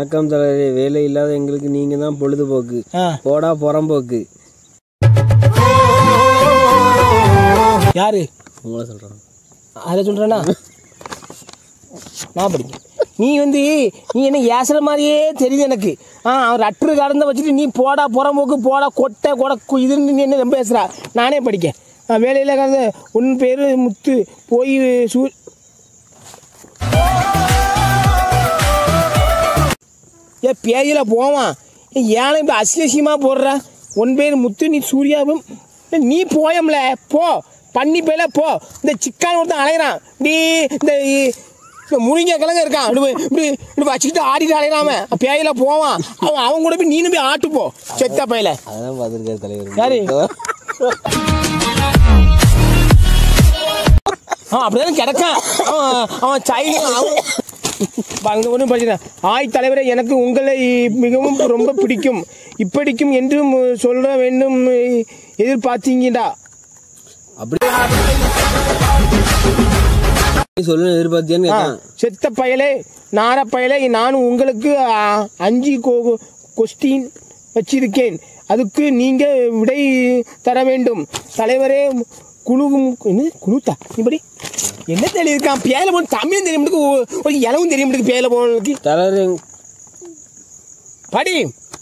வணக்கம் தலைவரே வேலை இல்லாத எங்களுக்கு நீங்க தான் பொழுதுபோக்கு ஆ போடா புறம்போக்கு யாரு உங்களை சொல்றேன் அதில் சொல்கிறேன்னா நான் படிக்கேன் நீ வந்து நீ என்ன ஏசுற மாதிரியே தெரியுது எனக்கு ஆ அவர் அற்று கடந்த வச்சுட்டு நீ போடா புறம்போக்கு போடா கொட்டை கொடை கு- இதுன்னு நீ என்ன ரொம்ப பேசுகிறா நானே படிக்கேன் ஆ, வேலையில் கடந்த உன் பேர் முத்து போய் சூ ஏ பேயில போவான் ஏன் இப்போ அசியசியமாக போடுற உன் பேர் முத்து நீ சூர்யாவும் ஏய், நீ போயம்ல போ பண்ணி போயில போ இந்த சிக்கான் ஒருத்தன் அலையிறான் நீ இந்த இந்த முருங்கை கிழங்கு இருக்கான் இப்படி போய் இப்படி இப்படி வச்சுக்கிட்டு ஆடிட்டு அலையிறாம பேயில போவான் அவன் அவன் கூட போய் நீனும் போய் ஆட்டு போ செத்த பையில அதான் பார்த்துருக்காரு தலைவர் யாரு? அவன் அப்படிதான் கிடக்கான் அவன் அவன் சைல்டு அவன் அங்கே ஒன்றும் படிக்கிறேன் ஆய் தலைவரே எனக்கு உங்களை மிகவும் ரொம்ப பிடிக்கும் இப்படிக்கும் என்றும் சொல்ல வேண்டும் எதிர்பார்த்தீங்கடா அப்படி நீ சொல்லணும் எதிர்பார்த்தியான்னு ஆ, கேட்கான் செத்த பயலே நார பயலே நான் உங்களுக்கு ஆ, அஞ்சு கொஸ்டின் வச்சிருக்கேன் அதுக்கு நீங்க விடை தர வேண்டும் தலைவரே குழு என்ன குழுத்தா இப்படி என்ன தெரியிருக்கான் பேல போன தமிழும் தெரியும் முடிக்கு, ஒ- ஒரு இலவும் தெரியும் முடிக்கு பேல போனதுக்கு தலைவர் படி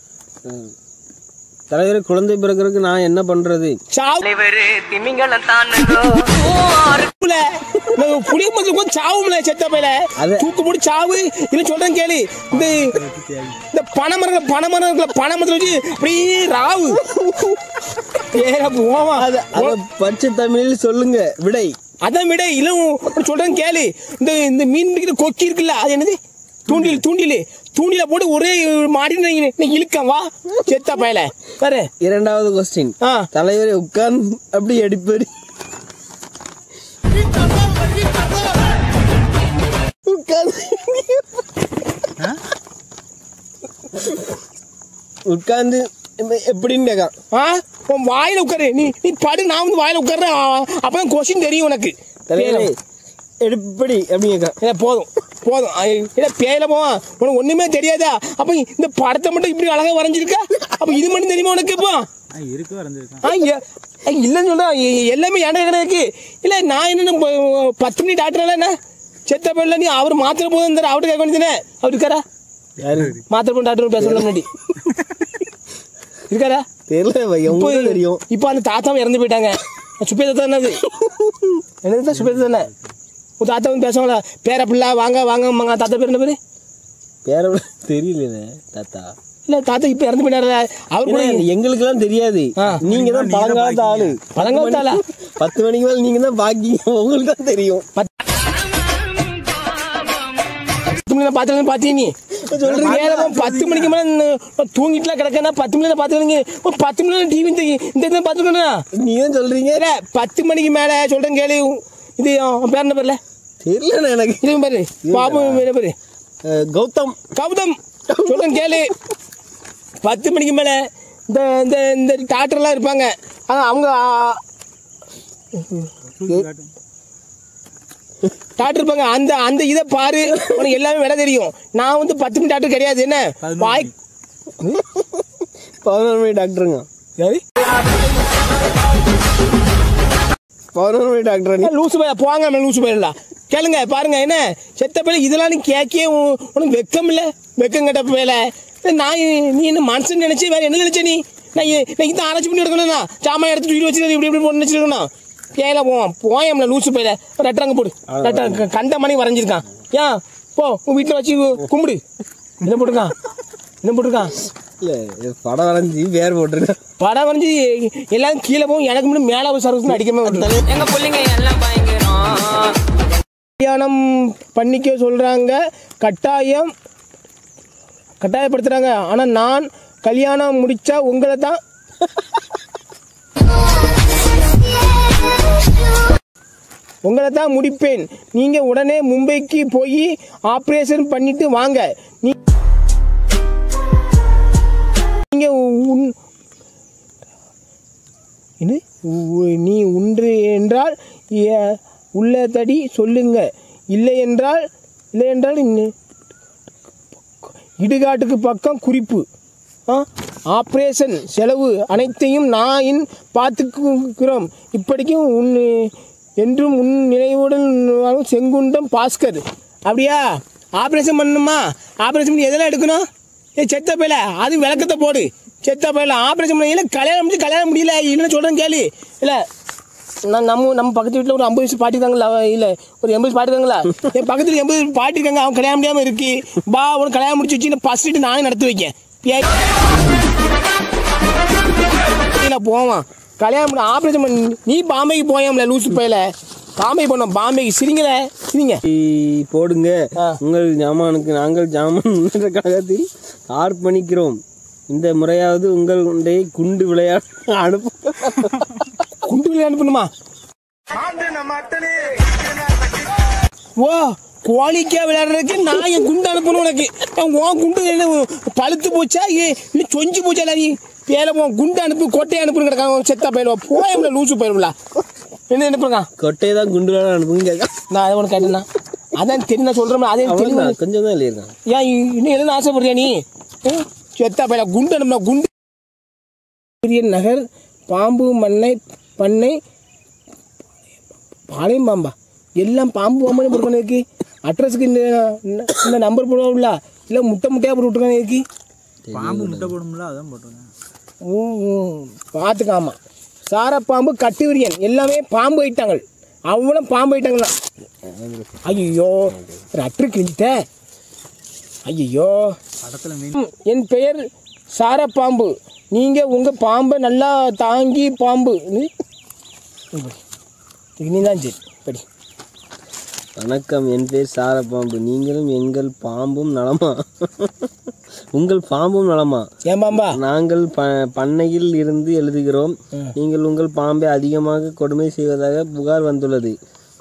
தலைவர் குழந்தை பிறக்கிறதுக்கு நான் என்ன பண்றது சாவு புளிய மஞ்சள் கொஞ்சம் சாவும்ல செத்த பையில அது- தூக்கு போட்டு சாவு இல்லை சொல்றேன் கேளு இந்த இந்த பனைமரம் பனைமரம் பனைமரத்தில் வச்சு அப்படியே ராவு ஏற போவா அத அத பச்சை தமிழில் சொல்லுங்க விடை அதை விட இல்லை சொல்றேன் கேளு இந்த இந்த மீன் பிடிக்கிற கொக்கி இருக்குல்ல அது என்னது தூண்டில் தூண்டில் தூண்டில போட்டு ஒரே மாடி இழுக்கம் வா செத்த பயல வேற இரண்டாவது கொஸ்டின் ஆ தலைவரை உட்கார்ந்து அப்படி அடிப்பாரு உட்கார்ந்து உட்கார்ந்து எப்ப- எப்படின்னு கேட்கான் ஆ உன் வாயில உட்காரு நீ நீ படு நான் வந்து வாயில உட்கார்றேன் அப்பதான் கொஸ்டின் தெரியும் உனக்கு தலைவரே எப்படி அப்படி கேட்கான் ஏ, போதும் போதும் ஐ, இல்லை பேயில போவான் உனக்கு ஒண்ணுமே தெரியாதா அப்ப இந்த படத்தை மட்டும் இப்படி அழகா வரைஞ்சிருக்க அப்ப இது மட்டும் தெரியுமா உனக்கு இப்போ இருக்கு வரைஞ்சிருக்கான் ஆ எ- ஐ, இல்லைன்னு சொல்றேன் எ- எல்லாமே இடம் இடம் இருக்கு இல்லை நான் என்ன ப- பத்து மணி டாக்டர் என்ன செத்த பேர்ல நீ அவர் மாத்திரை போதும் தர அவர்கிட்ட கேட்க வேண்டியதுனே அவர் இருக்காரா யாரு மாத்திரை போன டாக்டர் பேசுறது முன்னாடி இருக்காரா தெரியல பையன் உங்களுக்கு தெரியும் இப்போ அந்த தாத்தாவும் இறந்து போயிட்டாங்க சுப்பே தாத்தா என்னது என்னது தான் சுப்பே தானே உன் தாத்தா வந்து பேசுவாங்களா பேர பிள்ளை வாங்க வாங்க வாங்க தாத்தா பேர் என்ன பேரு பேர தெரியல தாத்தா இல்லை தாத்தா இப்போ இறந்து போயிட்டாரு அவர் கூட எங்களுக்கு எல்லாம் தெரியாது ஆ. நீங்க தான் பழங்காலத்து ஆளு பழங்காலத்தாளா? பத்து மணிக்கு மேல நீங்க தான் பாக்கிங்க உங்களுக்கு தான் தெரியும் பத்து மணி பார்த்து பார்த்தீங்க நீ சொல்றீங்க ஏன் பத்து மணிக்கு மேலே நான் தூங்கிட்டுலாம் கிடக்கேன்னா பத்து மணி பார்த்துருங்க ஒரு பத்து மணி டிவி இந்த இந்த இதை பார்த்துக்கணும் நீ தான் சொல்றீங்க இல்லை பத்து மணிக்கு மேலே சொல்கிறேன் கேளு இது அவன் பேர் என்ன பேர்ல தெரியல எனக்கு இது பேரு பாபு என்ன பேரு அஹ், கௌதம் கௌதம் சொல்றேன் கேளு பத்து மணிக்கு மேலே இந்த இந்த இந்த டாக்டர்லாம் இருப்பாங்க ஆனால் அவங்க ஆ, டாக்டர் இருப்பாங்க அந்த அந்த இதை பாரு உனக்கு எல்லாமே விட தெரியும் நான் வந்து பத்து மணி டாக்டர் கிடையாது என்ன வாய் பதினோரு மணி டாக்டருங்க யாரு பதினோரு மணி டாக்டர் நீ லூசு பையா போங்க மேலே லூசு பையலா கேளுங்க பாருங்க என்ன செத்த பையில இதெல்லாம் நீ கேட்கே உ- உனக்கு வெக்கம் இல்லை வெக்கம் கெட்ட பையில நான் நீ என்ன மனுஷன் நினைச்சு வேற என்ன நினைச்ச நீ நான் இ- நான் இதை ஆராய்ச்சி பண்ணி எடுக்கணும்னா சாமான் எடுத்து வீடு வச்சு இப்படி இப்படி போட்டு நினச்சிருக்கணும் கேல போவான் போயம்ல லூசு பையில ரெட்டரங்க போடு ரெட்டரங்க கண்ட மணி வரைஞ்சிருக்கான் ஏன் போ உன் வீட்டில் வச்சு கும்பிடு என்ன போட்டிருக்கான் என்ன போட்டிருக்கான் இல்ல இது படம் வரைஞ்சி பேர் போட்டிருக்கேன் படம் வரைஞ்சி எல்லாரும் கீழே போகும் எனக்கு மட்டும் மேலே சர்வீஸ் அடிக்கவே விட்டுருக்காங்க எங்க பிள்ளைங்க எல்லாம் பயங்கரம் கல்யாணம் பண்ணிக்க சொல்கிறாங்க கட்டாயம் கட்டாயப்படுத்துகிறாங்க ஆனால் நான் கல்யாணம் முடித்தா உங்களை தான் உங்களை தான் முடிப்பேன் நீங்கள் உடனே மும்பைக்கு போய் ஆப்ரேஷன் பண்ணிட்டு வாங்க நீ நீங்கள் உன் இது உ- நீ உண்டு என்றால் எ- உள்ளதடி சொல்லுங்க இல்லை என்றால் இல்லை என்றால் இன்ன- இடுகாட்டுக்கு பக்கம் குறிப்பு ஆ ஆப்ரேஷன் செலவு அனைத்தையும் நான் பார்த்துக்கிறோம் இப்படிக்கும் உன் என்றும் உன் நினைவுடன் வாழும் செங்குண்டம் பாஸ்கர் அப்படியா ஆப்ரேஷன் பண்ணணுமா ஆப்ரேஷன் பண்ணி எதெல்லாம் எடுக்கணும் ஏ செத்த பையல அது விளக்கத்தை போடு செத்த பையல ஆப்ரேஷன் பண்ண இல்லை கல்யாணம் முடிஞ்சு கல்யாணம் முடியல இல்லைன்னு சொல்கிறேன் கேளு இல்லை நான் நம்ம நம்ம பக்கத்து வீட்டில் ஒரு ஐம்பது வயசு பாட்டி இருக்காங்களா இல்லை ஒரு எண்பது பாட்டி இருக்காங்களா என் பக்கத்தில் எண்பது பாட்டி இருக்காங்க அவன் கல்யாணம் முடியாமல் இருக்கு பா உனக்கு கல்யாணம் முடிச்சு வச்சு ஃபஸ்ட்டு நானே நடத்தி வைக்கேன் பியா- நான் போவான் கல்யாணம் பண்ண ஆப்ரேஷன் பண்ணி நீ பாம்பேக்கு போயாம்ல லூசு பையில பாம்பே போனோம் பாம்பேக்கு சிரிங்களே சிரிங்க இ- போடுங்க ஆ. உங்கள் ஜாமானுக்கு நாங்கள் ஜாமான் முன்னேற்ற கழகத்தில் அர்ப்பணிக்கிறோம் இந்த முறையாவது உங்கள் உண்டை குண்டு விளையாட அனுப்பு குண்டு விளையாட அனுப்பணுமா ஓ கோழிக்கா விளையாடுறதுக்கு நான் என் குண்டு அனுப்பணும் உனக்கு ஏன் உன் குண்டு என்ன பழுத்து போச்சா ஏ இல்லை சொஞ்சு போச்சா இல்லை நீ பேல உன் குண்டு அனுப்பு கொட்டையை அனுப்புன்னு கிடக்காங்க செத்தா பயிலுவா போயம்ல லூசு பயிலுவலா என்ன அனுப்புங்க கொட்டையை தான் குண்டு விளையாட அனுப்புங்க கேட்க நான் அதை உனக்கு கேட்டேன்னா அதான் தெரியும் நான் சொல்கிறேன் அதே தெரியும் அவ்வளோதான் கொஞ்சம் தான் எழுதியிருக்கான் ஏன் இ- இன்னும் எழுத ஆசைப்படுறியா நீ ஆ? செத்தா பயில குண்டு அனுப்புனா குண்டு சூரியன் நகர் பாம்பு மண்ணை பண்ணை பாளையம் பாம்பா எல்லாம் பாம்பு பாம்பு போட்டுக்கான இருக்கு அட்ரஸுக்கு இந்த இந்த- இந்த நம்பர் போடுவாங்களா இல்லை முட்டை முட்டையாக போட்டு விட்டுருக்கானே இருக்கு பாம்பு முட்டை போடும்ல அதான் போட்டிருக்கேன் பார்த்துக்காமா சாரப்பாம்பு கட்டுவிரியன் எல்லாமே பாம்பு ஐட்டங்கள் அவ்வளோ பாம்பு ஐட்டங்கள் தான் ஐயோ ஒரு அட்ரு கிழித்த ஐயோ படத்துல மீன் ம், என் பெயர் சாரப்பாம்பு நீங்கள் உங்கள் பாம்பை நல்லா தாங்கி பாம்பு நீ தான் சரி படி வணக்கம் என் பேர் சாரப்பாம்பு நீங்களும் எங்கள் பாம்பும் நலமா உங்கள் பாம்பும் நலமா ஏன் பாம்பா நாங்கள் ப பண்ணையில் இருந்து எழுதுகிறோம் நீங்கள் உங்கள் பாம்பை அதிகமாக கொடுமை செய்வதாக புகார் வந்துள்ளது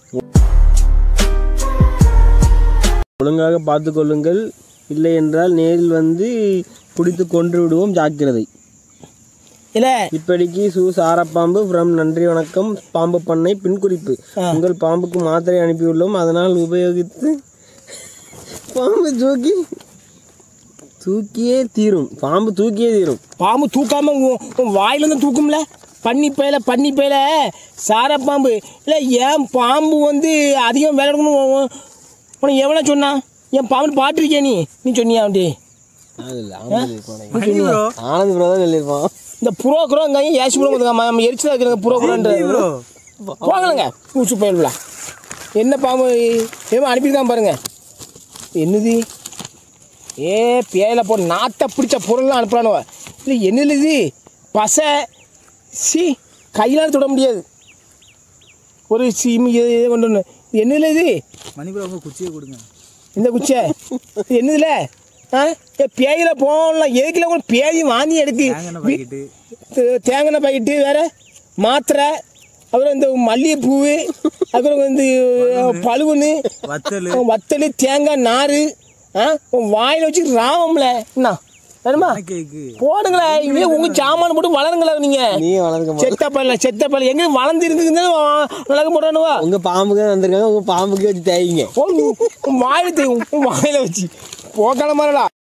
ஒழுங்காக பார்த்து கொள்ளுங்கள் இல்லை என்றால் நேரில் வந்து பிடித்து கொன்று விடுவோம் ஜாக்கிரதை இல்லை இப்படிக்கு சு சாரப்பாம்பு ஃப்ரம் நன்றி வணக்கம் பாம்பு பண்ணை பின்குறிப்பு உங்கள் பாம்புக்கு மாத்திரை அனுப்பியுள்ளோம் அதனால் உபயோகித்து பாம்பு தூக்கி தூக்கியே தீரும் பாம்பு தூக்கியே தீரும் பாம்பு தூக்காம உன் உன் வாயிலேருந்து தூக்கும்ல பன்னி பையில பன்னி பையில சாரப்பாம்பு இல்லை ஏன் பாம்பு வந்து அதிகம் வேலை எடுக்கணும் உன்- உன்- உனக்கு எவ்வளோ சொன்னா என் பாம்பு பாட்டிருக்கியா நீ நீ சொன்னியா அப்படி அது இல்லை ஆனந்த் மணி ப்ரோ ஆனந்த் ப்ரோ தான் சொல்லியிருப்பான் இந்த புரோக்கரும் இங்கே ஏசி புறம் வந்துக்காம நம்ம எரிச்சலாக இருக்கிற புரோக்கரன்ற ப்ரோ போகலங்க பூச்சி போயிடல என்ன பாம்பு ஏமா அனுப்பியிருக்கான் பாருங்க என்னது ஏ பேயில போ நாத்தை பிடிச்ச பொருள்லாம் அனுப்புறானுவ இல்லை என்னது இது பசை சி கையிலால தொட முடியாது ஒரு சி கொண்டு வந்து இது என்னதுல இது மணி ப்ரோ உங்க குச்சியை கொடுங்க இந்த குச்சை இது என்னதுல ஆ ஏ பேயில போகலாம் எதுக்குல கூட பேய் வாங்கி எடுக்கு தேங்காய் பாக்கெட்டு தே- தேங்காய் பாக்கெட்டு வேற மாத்திரை அப்புறம் இந்த மல்லிகைப்பூவு அப்புறம் வந்து பழுவுன்னு வத்தல் வத்தல் தேங்காய் நார் ஆ உன் வாயில் வச்சு ராமம்ல என்ன வேணுமா கேக்கு போடுங்களே இதே உங்க சாமான போட்டு வளருங்களா நீங்க நீ வளர்க்க செத்த பல்ல செத்த பல்ல எங்க வளர்ந்து இருக்குதுன்னு வளர்க்க போட்டானுவா உங்க பாம்புக்கு தான் வந்திருக்காங்க உங்க பாம்புக்கு வச்சு தேய்ங்க உன் வாயில தே- உன் வாயில வச்சு போக்கால மாதிரிடா